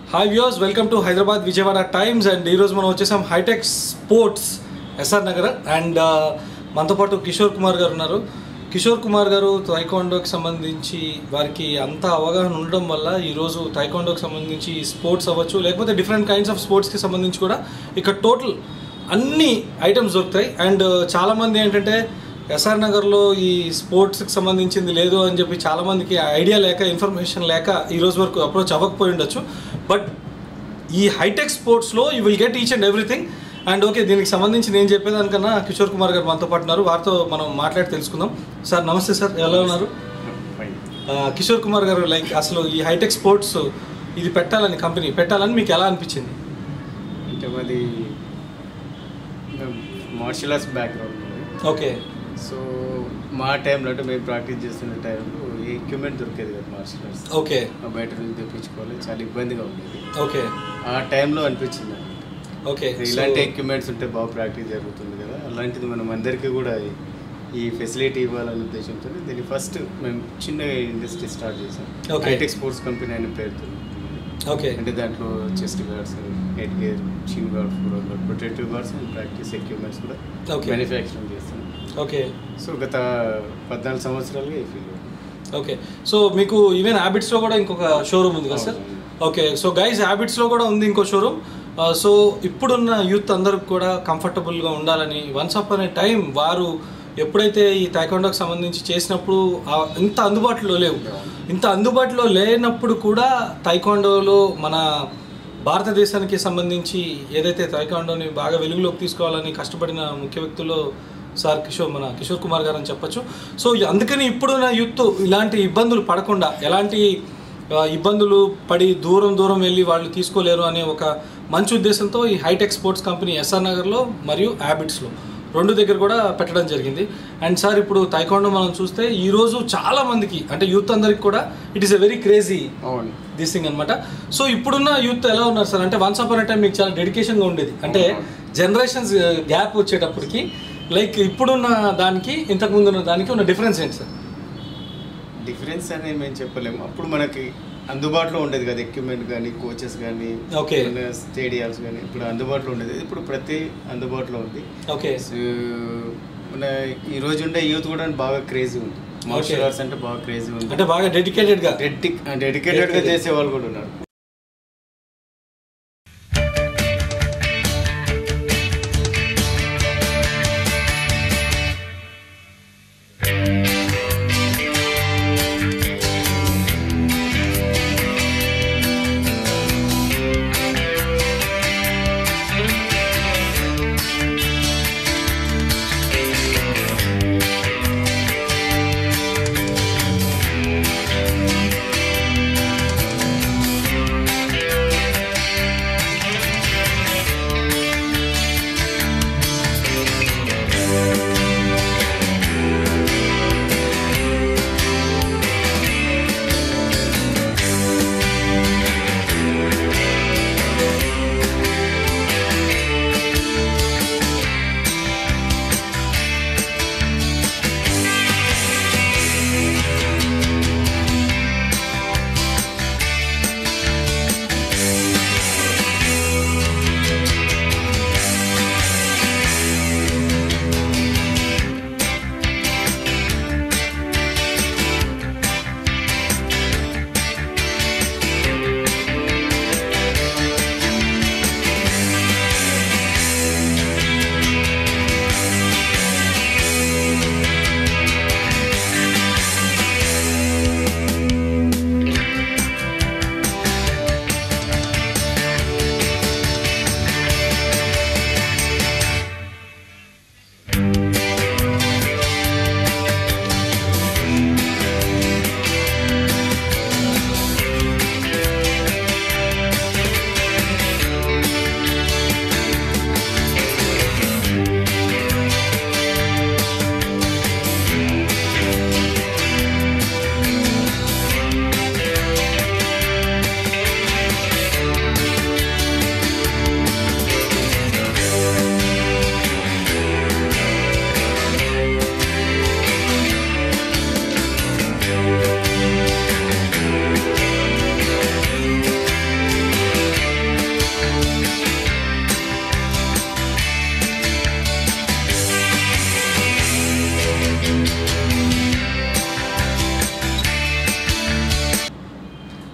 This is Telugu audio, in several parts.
Hi views welcome to Hyderabad Vijayawada times and ఈరోజు మనం వచ్చేసాం hitech sports S R Nagar and మనతో పాటు కిషోర్ కుమార్ గారు ఉన్నారు కిషోర్ కుమార్ గారు తైకాండోకి సంబంధించి వారికి అంత అవగాహన ఉండడం వల్ల ఈరోజు తైకాండోకి సంబంధించి స్పోర్ట్స్ అవ్వచ్చు లేకపోతే డిఫరెంట్ కైండ్స్ ఆఫ్ స్పోర్ట్స్కి సంబంధించి కూడా ఇక్కడ టోటల్ అన్ని ఐటమ్స్ దొరుకుతాయి అండ్ చాలామంది ఏంటంటే ఎస్ఆర్ నగర్లో ఈ స్పోర్ట్స్కి సంబంధించింది లేదు అని చెప్పి చాలామందికి ఐడియా లేక ఇన్ఫర్మేషన్ లేక ఈ రోజు వరకు అప్రోచ్ అవ్వకపోయి ఉండొచ్చు బట్ ఈ హైటెక్ స్పోర్ట్స్లో you will get each and everything and okay దీనికి సంబంధించి నేను చెప్పేదానికన్నా కిషోర్ కుమార్ గారు మనతో పాటు ఉన్నారు వారితో మనం మాట్లాడి తెలుసుకుందాం సార్ నమస్తే సార్ ఎలా ఉన్నారు ఫైన్ ఆ, కిషోర్ కుమార్ గారు లైక్ అసలు ఈ హైటెక్ స్పోర్ట్స్ ఇది పెట్టాలని కంపెనీ పెట్టాలని మీకు ఎలా అనిపించింది అంటే మాది మార్షల్ ఆర్ట్స్ బ్యాక్గ్రౌండ్ ఉంది ఓకే సో మా టైంలో అంటే మేము ప్రాక్టీస్ చేస్తున్న టైంలో ఏ ఎక్విప్మెంట్ దొరికేది కదా మార్షల్ ఆర్ట్స్ ఓకే బయట నుంచి తెప్పించుకోవాలి చాలా ఇబ్బందిగా ఉండేది ఓకే ఆ టైంలో అనిపించింది నాకు. ఓకే ఇలాంటి ఎక్విప్మెంట్స్ ఉంటే బాగా ప్రాక్టీస్ జరుగుతుంది కదా అలాంటిది మనం అందరికీ కూడా ఈ- ఈ ఫెసిలిటీ ఇవ్వాలనే ఉద్దేశంతో దీన్ని ఫస్ట్ మేము చిన్న ఇండస్ట్రీ స్టార్ట్ చేసాం Okay. హైటెక్ స్పోర్ట్స్ కంపెనీ అనే పేరుతో ఓకే అంటే దాంట్లో chest guards head gear chin guards కూడా protective guards and practice equipments కూడా Okay. మ్యానుఫ్యాక్చరింగ్ చేస్తాం ఓకే సో గత పద్నాలుగు సంవత్సరాలుగా ఈ ఫీల్డ్ ఓకే సో మీకు ఈవెన్ హ్యాబిట్స్లో కూడా ఇంకొక షోరూమ్ ఉంది కదా సార్ అవును. ఓకే సో గైస్ హ్యాబిట్స్లో కూడా ఉంది ఇంకో షోరూమ్ సో ఇప్పుడున్న యూత్ అందరికి కూడా కంఫర్టబుల్గా ఉండాలని వన్స్ అప్ అనే టైం వారు ఎప్పుడైతే ఈ తైకొండకు సంబంధించి చేసినప్పుడు ఆ- ఇంత అందుబాటులో లేవు ఇంత అందుబాటులో లేనప్పుడు కూడా తైకొండోలో మన భారతదేశానికి సంబంధించి ఏదైతే తైకాండోని బాగా వెలుగులోకి తీసుకోవాలని కష్టపడిన ముఖ్య వ్యక్తుల్లో సార్ కిషోర్ మన కిషోర్ కుమార్ గారు అని చెప్పొచ్చు సో అందుకని ఇప్పుడున్న యూత్ ఇలాంటి ఇబ్బందులు పడకుండా ఎలాంటి ఆ, ఇబ్బందులు పడి దూరం దూరం వెళ్ళి వాళ్ళు తీసుకోలేరు అనే ఒక మంచి ఉద్దేశంతో ఈ హైటెక్ స్పోర్ట్స్ కంపెనీ ఎస్ఆర్ నగర్లో మరియు హ్యాబిట్స్లో రెండు దగ్గర కూడా పెట్టడం జరిగింది అండ్ సార్ ఇప్పుడు తైకాండో మనం చూస్తే ఈరోజు చాలా మందికి అంటే యూత్ అందరికి కూడా it is a very crazy అవును దిస్ థింగ్ అనమాట సో ఇప్పుడున్న యూత్ ఎలా ఉన్నారు సార్ అంటే వన్స్ అపాన్ టైం మీకు చాలా డెడికేషన్గా ఉండేది అంటే జనరేషన్స్ గ్యాప్ వచ్చేటప్పటికి లైక్ ఇప్పుడున్న దానికి ఇంతకుముందు ఉన్న దానికి ఉన్న డిఫరెన్స్ ఏంటి సార్ డిఫరెన్స్ అనేది మేము చెప్పలేము అప్పుడు మనకి అందుబాటులో ఉండేది కదా ఎక్విప్మెంట్ కానీ కోచెస్ కానీ Okay. స్టేడియామ్స్ కానీ ఇప్పుడు అందుబాటులో ఉండేది ఇప్పుడు ప్రతి అందుబాటులో ఉంది ఓకే సో, మన ఈ రోజు ఉండే యూత్ కూడా బాగా క్రేజీ ఉంది మార్షల్ Okay. ఆర్ట్స్ అంటే బాగా క్రేజీ ఉంది అంటే బాగా డెడికేటెడ్గా డెడికేటెడ్ గా చేసే వాళ్ళు కూడా ఉన్నారు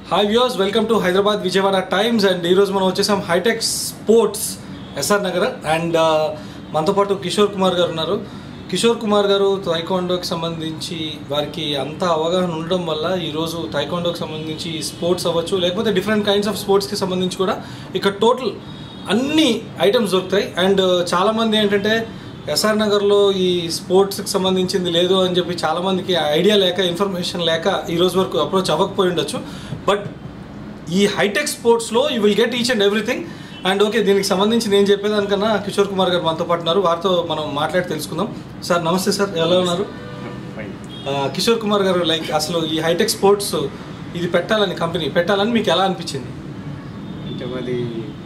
hi views welcome to Hyderabad Vijayawada times and ఈరోజు మనం వచ్చేసాం hitech sports S R Nagar and మనతో పాటు కిషోర్ కుమార్ గారు ఉన్నారు కిషోర్ కుమార్ గారు తైకాండోకి సంబంధించి వారికి అంత అవగాహన ఉండడం వల్ల ఈరోజు తైకాండోకి సంబంధించి స్పోర్ట్స్ అవ్వచ్చు లేకపోతే డిఫరెంట్ కైండ్స్ ఆఫ్ స్పోర్ట్స్కి సంబంధించి కూడా ఇక్కడ టోటల్ అన్ని ఐటమ్స్ దొరుకుతాయి అండ్ చాలామంది ఏంటంటే ఎస్ఆర్ నగర్లో ఈ స్పోర్ట్స్కి సంబంధించింది లేదు అని చెప్పి చాలామందికి ఐడియా లేక ఇన్ఫర్మేషన్ లేక ఈ రోజు వరకు అప్రోచ్ అవ్వకపోయి ఉండొచ్చు బట్ ఈ హైటెక్ స్పోర్ట్స్లో you will get each and everything and okay దీనికి సంబంధించి నేను చెప్పేదానికన్నా కిషోర్ కుమార్ గారు మనతో పాటు ఉన్నారు వారితో మనం మాట్లాడి తెలుసుకుందాం సార్ నమస్తే సార్ ఎలా ఉన్నారు ఫైన్ ఆ, కిషోర్ కుమార్ గారు లైక్ అసలు ఈ హైటెక్ స్పోర్ట్స్ ఇది పెట్టాలని కంపెనీ పెట్టాలని మీకు ఎలా అనిపించింది అంటే మాది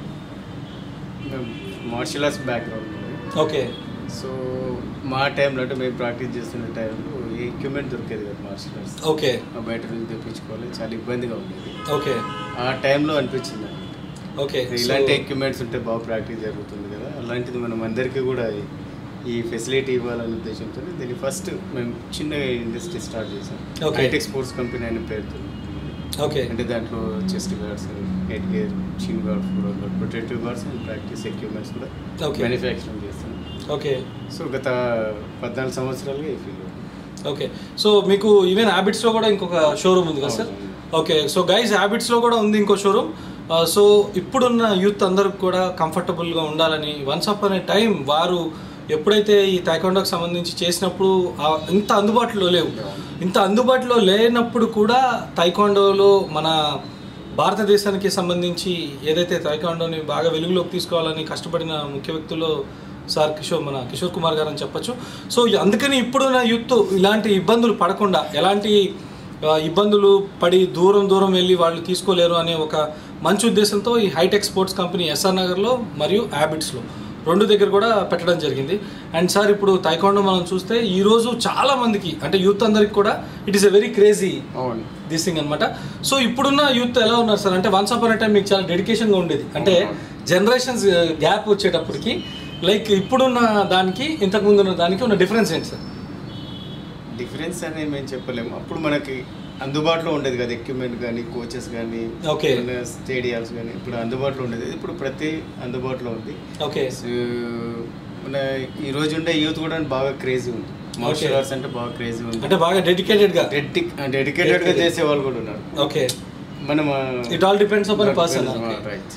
మార్షల్ ఆర్ట్స్ బ్యాక్గ్రౌండ్ ఉంది ఓకే సో మా టైంలో అంటే మేము ప్రాక్టీస్ చేస్తున్న టైంలో ఏ ఎక్విప్మెంట్ దొరికేది కదా మార్షల్ ఆర్ట్స్ ఓకే బయట నుంచి తెప్పించుకోవాలి చాలా ఇబ్బందిగా ఉండేది ఓకే ఆ టైంలో అనిపించింది నాకు. ఓకే ఇలాంటి ఎక్విప్మెంట్స్ ఉంటే బాగా ప్రాక్టీస్ జరుగుతుంది కదా అలాంటిది మనం అందరికీ కూడా ఈ- ఈ ఫెసిలిటీ ఇవ్వాలనే ఉద్దేశంతో దీన్ని ఫస్ట్ మేము చిన్నగా ఇండస్ట్రీ స్టార్ట్ చేసాం Okay. హైటెక్ స్పోర్ట్స్ కంపెనీ అనే పేరుతో ఓకే అంటే దాంట్లో chest guards head gear chin guards కూడా protective guards and practice equipments కూడా Okay. మ్యానుఫ్యాక్చరింగ్ చేస్తాం ఓకే సో గత పద్నాలుగు సంవత్సరాలుగా ఈ ఫీల్డ్ ఓకే సో మీకు ఈవెన్ హ్యాబిట్స్లో కూడా ఇంకొక షోరూమ్ ఉంది కదా సార్ అవును. ఓకే సో గైస్ హ్యాబిట్స్లో కూడా ఉంది ఇంకో షోరూమ్ సో ఇప్పుడున్న యూత్ అందరికి కూడా కంఫర్టబుల్గా ఉండాలని వన్స్ అప్ అనే టైం వారు ఎప్పుడైతే ఈ తైకాండోకి సంబంధించి చేసినప్పుడు ఆ ఇంత అందుబాటులో లేవు ఇంత అందుబాటులో లేనప్పుడు కూడా తైకాండోలో మన భారతదేశానికి సంబంధించి ఏదైతే తైకాండోని బాగా వెలుగులోకి తీసుకోవాలని కష్టపడిన ముఖ్య వ్యక్తుల్లో సార్ కిషోర్ మన కిషోర్ కుమార్ గారు అని చెప్పొచ్చు సో అందుకని ఇప్పుడున్న యూత్ ఇలాంటి ఇబ్బందులు పడకుండా ఎలాంటి ఆ, ఇబ్బందులు పడి దూరం దూరం వెళ్ళి వాళ్ళు తీసుకోలేరు అనే ఒక మంచి ఉద్దేశంతో ఈ హైటెక్ స్పోర్ట్స్ కంపెనీ ఎస్ఆర్ నగర్లో మరియు హ్యాబిట్స్లో రెండు దగ్గర కూడా పెట్టడం జరిగింది అండ్ సార్ ఇప్పుడు తైకాండో మనం చూస్తే ఈరోజు చాలా మందికి అంటే యూత్ అందరికి కూడా it is a very crazy అవును దిస్ థింగ్ అనమాట సో ఇప్పుడున్న యూత్ ఎలా ఉన్నారు సార్ అంటే వన్స్ అపాన్ టైం మీకు చాలా డెడికేషన్గా ఉండేది అంటే జనరేషన్స్ గ్యాప్ వచ్చేటప్పటికి లైక్ ఇప్పుడున్న దానికి ఇంతకు ముందు ఉన్న దానికి ఉన్న డిఫరెన్స్ ఏంటి సార్ డిఫరెన్స్ అనేది మేము చెప్పలేము అప్పుడు మనకి అందుబాటులో ఉండేది కదా ఎక్విప్మెంట్ కానీ కోచెస్ కానీ Okay. స్టేడియామ్స్ కానీ ఇప్పుడు అందుబాటులో ఉండేది ఇప్పుడు ప్రతి అందుబాటులో ఉంది ఓకే సో మన ఈ రోజు ఉండే యూత్ కూడా బాగా క్రేజీ ఉంది మార్షల్ Okay. ఆర్ట్స్ అంటే బాగా క్రేజీ ఉంది అంటే బాగా డెడికేటెడ్గా డెడికేటెడ్ గా Dedicated. చేసే వాళ్ళు కూడా ఉన్నారు ఓకే మనం it all depends upon person right